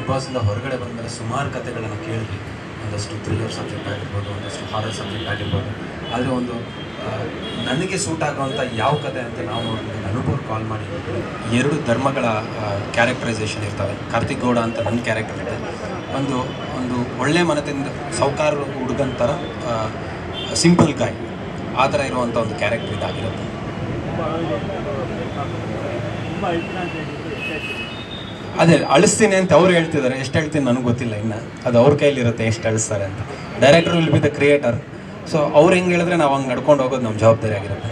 big ಬಾಸಿಂದ ಹೊರಗಡೆ ಬಂದಮೇಲೆ ಸುಮಾರು ಕತೆಗಳನ್ನು ಕೇಳಿದ್ವಿ ಒಂದಷ್ಟು ಥ್ರಿಲ್ಲರ್ ಸಬ್ಜೆಕ್ಟ್ ಆಗಿರ್ಬೋದು ಒಂದಷ್ಟು ಹಾರರ್ ಸಬ್ಜೆಕ್ಟ್ ಆಗಿರ್ಬೋದು ಆದರೆ ಒಂದು ಆ, ನನಗೆ ಸೂಟ್ ಆಗುವಂಥ ಯಾವ ಕತೆ ಅಂತ ನಾವು ನೋಡಿದ್ರೆ ಅನುಭವ್ ಕಾಲ್ ಮಾಡಿ ಎರಡು ಧರ್ಮಗಳ ಕ್ಯಾರೆಕ್ಟರೈಸೇಷನ್ ಇರ್ತವೆ ಕಾರ್ತಿಕ್ ಗೌಡ ಅಂತ ನನ್ನ ಕ್ಯಾರೆಕ್ಟರ್ ಇದೆ ಒಂದು ಒಂದು ಒಳ್ಳೆ ಮನದಿಂದ ಸೌಕಾರ ಹುಡುಗನ ಥರ ಸಿಂಪಲ್ ಗಾಯ್ ಆ ಥರ ಇರುವಂಥ ಒಂದು ಕ್ಯಾರೆಕ್ಟರ್ ಇದಾಗಿರುತ್ತೆ ಅದೇ ಅಳಿಸ್ತೀನಿ ಅಂತ ಅವ್ರು ಹೇಳ್ತಿದ್ದಾರೆ ಎಷ್ಟು ಹೇಳ್ತೀನಿ ನನಗೆ ಗೊತ್ತಿಲ್ಲ ಇನ್ನು ಅದು ಅವ್ರ ಕೈಲಿರುತ್ತೆ ಎಷ್ಟು ಅಳಿಸ್ತಾರೆ ಅಂತ director will be the creator so ಅವ್ರು ಹೆಂಗೆ ಹೇಳಿದ್ರೆ ನಾವು ಹಂಗೆ ನಡ್ಕೊಂಡು ಹೋಗೋದು ನಮ್ಮ ಜವಾಬ್ದಾರಿ ಆಗಿರುತ್ತೆ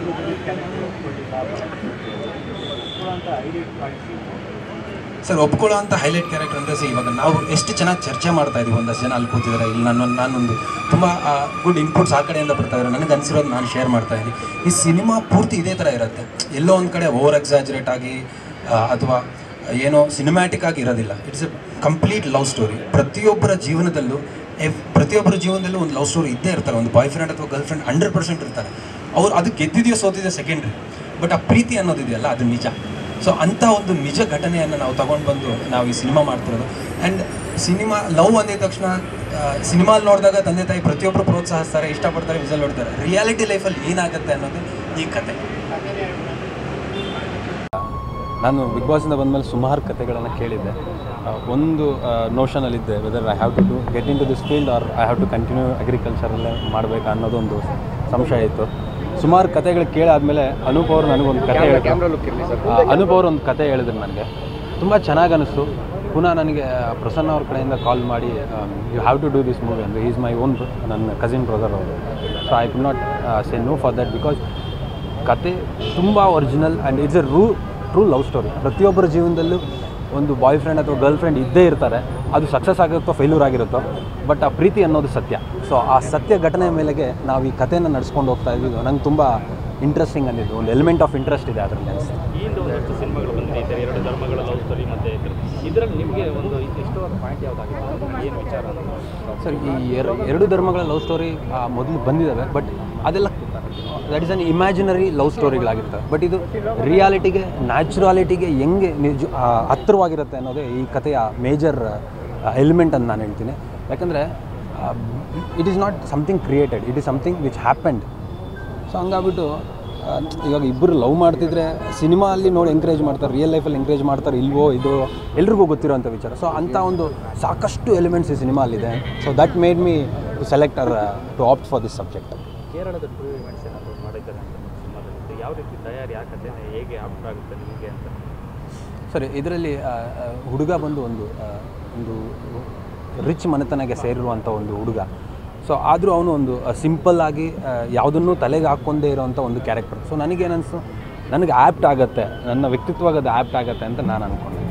ಸರ್ ಒಪ್ಕೊಳ್ಳೋ ಅಂತ ಹೈಲೈಟ್ ಕ್ಯಾರೆಕ್ಟರ್ ಅಂದರೆ ಸರ್ ಇವಾಗ ನಾವು ಎಷ್ಟು ಚೆನ್ನಾಗಿ ಚರ್ಚೆ ಮಾಡ್ತಾ ಇದೀವಿ ಒಂದಷ್ಟು ಜನ ಅಲ್ಲಿ ಕೂತಿದ್ದಾರೆ ಇಲ್ಲಿ ನಾನು ನಾನೊಂದು ತುಂಬ ಗುಡ್ ಇನ್ಪುಟ್ಸ್ ಆ ಕಡೆಯಿಂದ ಬರ್ತಾ ಇದ್ದಾರೆ ನನಗೆ ಅನಿಸಿರೋದು ನಾನು ಶೇರ್ ಮಾಡ್ತಾ ಇದ್ದೀನಿ ಈ ಸಿನಿಮಾ ಪೂರ್ತಿ ಇದೇ ಥರ ಇರುತ್ತೆ ಎಲ್ಲೋ ಒಂದು ಕಡೆ ಓವರ್ ಎಕ್ಸಾಜರೇಟ್ ಆಗಿ ಅಥವಾ ಏನೋ ಸಿನಿಮ್ಯಾಟಿಕ್ ಆಗಿ ಇರೋದಿಲ್ಲ it's a complete love story ಪ್ರತಿಯೊಬ್ಬರ ಜೀವನದಲ್ಲೂ ಎವ್ ಪ್ರತಿಯೊಬ್ಬರ ಜೀವನದಲ್ಲೂ ಒಂದು ಲವ್ ಸ್ಟೋರಿ ಇದ್ದೇ ಇರ್ತಾರೆ ಒಂದು ಬಾಯ್ ಫ್ರೆಂಡ್ ಅಥವಾ ಗರ್ಲ್ ಫ್ರೆಂಡ್ ಹಂಡ್ರೆಡ್ ಪರ್ಸೆಂಟ್ ಇರ್ತಾರೆ ಅವ್ರು ಅದು ಗೆದ್ದಿದೆಯೋ ಸೋತಿದೆಯೋ ಸೆಕೆಂಡ್ರಿ ಬಟ್ ಆ ಪ್ರೀತಿ ಅನ್ನೋದಿದೆಯಲ್ಲ ಅದು ನಿಜ ಸೊ ಅಂಥ ಒಂದು ನಿಜ ಘಟನೆಯನ್ನು ನಾವು ತಗೊಂಡು ಬಂದು ನಾವು ಈ ಸಿನಿಮಾ ಮಾಡ್ತಿರೋದು ಆ್ಯಂಡ್ ಸಿನಿಮಾ ಲವ್ ಅಂದಿದ ತಕ್ಷಣ ಸಿನಿಮಾಲ್ ನೋಡಿದಾಗ ತಂದೆ ತಾಯಿ ಪ್ರತಿಯೊಬ್ಬರು ಪ್ರೋತ್ಸಾಹಿಸ್ತಾರೆ ಇಷ್ಟಪಡ್ತಾರೆ ವಿಸಲ್ ನೋಡ್ತಾರೆ ರಿಯಾಲಿಟಿ ಲೈಫಲ್ಲಿ ಏನಾಗುತ್ತೆ ಅನ್ನೋದು ಈ ಕತೆ ನಾನು ಬಿಗ್ ಬಾಸಿಂದ ಬಂದಮೇಲೆ ಸುಮಾರು ಕತೆಗಳನ್ನು ಕೇಳಿದ್ದೆ ಆ, ಒಂದು ನೋಷನಲ್ಲಿದ್ದೆ whether I have to do get into this field or I have to continue ಅಗ್ರಿಕಲ್ಚರಲ್ಲೇ ಮಾಡಬೇಕಾ ಅನ್ನೋದೊಂದು ಸಂಶಯ ಇತ್ತು ಸುಮಾರು ಕತೆಗಳು ಕೇಳಾದ್ಮೇಲೆ ಅನೂಪ್ ಅವರು ನನಗೊಂದು ಕತೆ ಹೇಳಿದ್ರು ಆ, ಅನೂಪ್ ಅವರು ಒಂದು ಕತೆ ಹೇಳಿದ್ರು ನನಗೆ ತುಂಬ ಚೆನ್ನಾಗಿ ಅನಿಸ್ತು ಪುನಃ ನನಗೆ ಆ, ಪ್ರಸನ್ನ ಅವ್ರ ಕಡೆಯಿಂದ ಕಾಲ್ ಮಾಡಿ you have to do this movie ಅಂದರೆ ಈಸ್ ಮೈ ಓನ್ ನನ್ನ ಕಸಿನ್ ಬ್ರದರ್ ಅವರು so I could not say no for that because ಕತೆ ತುಂಬ ಒರಿಜಿನಲ್ ಆ್ಯಂಡ್ ಇಟ್ಸ್ ಎ ರೂ ಟ್ರೂ ಲವ್ ಸ್ಟೋರಿ ಪ್ರತಿಯೊಬ್ಬರ ಜೀವನದಲ್ಲೂ ಒಂದು ಬಾಯ್ ಫ್ರೆಂಡ್ ಅಥವಾ ಗರ್ಲ್ ಫ್ರೆಂಡ್ ಇದ್ದೇ ಇರ್ತಾರೆ ಅದು ಸಕ್ಸಸ್ ಆಗಿರುತ್ತೋ ಫೇಲ್ಯೂರ್ ಆಗಿರುತ್ತೋ ಬಟ್ ಆ ಪ್ರೀತಿ ಅನ್ನೋದು ಸತ್ಯ ಸೊ ಆ ಸತ್ಯ ಘಟನೆ ಮೇಲೆಗೆ ನಾವು ಈ ಕಥೆನ ನಡ್ಸ್ಕೊಂಡು ಹೋಗ್ತಾ ಇದ್ದಿದ್ದು ನಂಗೆ ತುಂಬ ಇಂಟ್ರೆಸ್ಟಿಂಗ್ ಅಂದಿದ್ದು ಒಂದು ಎಲಿಮೆಂಟ್ ಆಫ್ ಇಂಟ್ರೆಸ್ಟ್ ಇದೆ ಅದರಲ್ಲಿ ಅನಿಸ್ತು ಈ ಹಿಂದೆ ಒಂದಷ್ಟು ಸಿನಿಮಾಗಳು ಬಂದಿದೆ ಈ ಥರ ಎರಡು ಧರ್ಮಗಳ ಲವ್ ಸ್ಟೋರಿ ಮತ್ತೆ ಇದರಲ್ಲಿ ನಿಮಗೆ ಒಂದು ಇಷ್ಟವಾದ ಪಾಯಿಂಟ್ ಯಾವುದಾಗಿತ್ತು ಏನು ವಿಚಾರ ಅಂತ ಸರ್ ಈ ಎರ ಎರಡು ಧರ್ಮಗಳ ಲವ್ ಸ್ಟೋರಿ ಮೊದಲು ಬಂದಿದ್ದಾವೆ ಬಟ್ ಅದೆಲ್ಲ that is an imaginary love ಸ್ಟೋರಿಗಳಾಗಿರ್ತವೆ ಬಟ್ ಇದು ರಿಯಾಲಿಟಿಗೆ ನ್ಯಾಚುರಾಲಿಟಿಗೆ ಹೆಂಗೆ ನಿಜ ಆ, ಹತ್ತಿರವಾಗಿರುತ್ತೆ ಅನ್ನೋದೇ ಈ ಕಥೆಯ ಮೇಜರ್ ಎಲಿಮೆಂಟ್ ಅಂತ ನಾನು ಹೇಳ್ತೀನಿ ಯಾಕಂದರೆ it is not something created it is something which happened so ಹಂಗಾಗ್ಬಿಟ್ಟು ಆ, ಇವಾಗ ಇಬ್ಬರು ಲವ್ ಮಾಡ್ತಿದ್ರೆ ಸಿನಿಮಾ ಅಲ್ಲಿ ನೋಡಿ ಎಂಕರೇಜ್ ಮಾಡ್ತಾರೆ ರಿಯಲ್ ಲೈಫಲ್ಲಿ ಎಂಕರೇಜ್ ಮಾಡ್ತಾರೆ ಇಲ್ವೋ ಇದು ಎಲ್ರಿಗೂ ಗೊತ್ತಿರೋಂಥ ವಿಚಾರ ಸೊ ಅಂಥ ಒಂದು ಸಾಕಷ್ಟು ಎಲಿಮೆಂಟ್ಸ್ ಈ ಸಿನಿಮಾಲಿದೆ so that made me to select or to opt for this subject ಕೇರಳದ ಟ್ರೂ ಇವೆಂಟ್ಸ್ ಏನಾದರೂ ಮಾಡಿದ್ದಾರೆ ಅಂತ ಸಿನಿಮಾದಲ್ಲಿ ಯಾವ ರೀತಿ ತಯಾರಿ ಆ ಕಥೆ ಹೇಗೆ ಆಪ್ಟ್ ಆಗುತ್ತೆ ನಿಮಗೆ ಅಂತ ಸರಿ ಇದರಲ್ಲಿ ಹುಡುಗ ಬಂದು ಒಂದು ಆ, ಒಂದು ರಿಚ್ ಮನೆತನಕ್ಕೆ ಸೇರಿರುವಂಥ ಒಂದು ಹುಡುಗ ಸೊ ಆದರೂ ಅವನು ಒಂದು ಸಿಂಪಲ್ ಆಗಿ ಆ, ಯಾವುದನ್ನೂ ತಲೆಗೆ ಹಾಕ್ಕೊಂಡೇ ಇರೋವಂಥ ಒಂದು ಕ್ಯಾರೆಕ್ಟರ್ ಸೊ ನನಗೇನನ್ಸು ನನಗೆ ಆ್ಯಪ್ಟ್ ಆಗುತ್ತೆ ನನ್ನ ವ್ಯಕ್ತಿತ್ವಕ್ಕೆ ಅದು ಆ್ಯಪ್ಟ್ ಆಗುತ್ತೆ ಅಂತ ನಾನು ಅಂದ್ಕೊಂಡೆ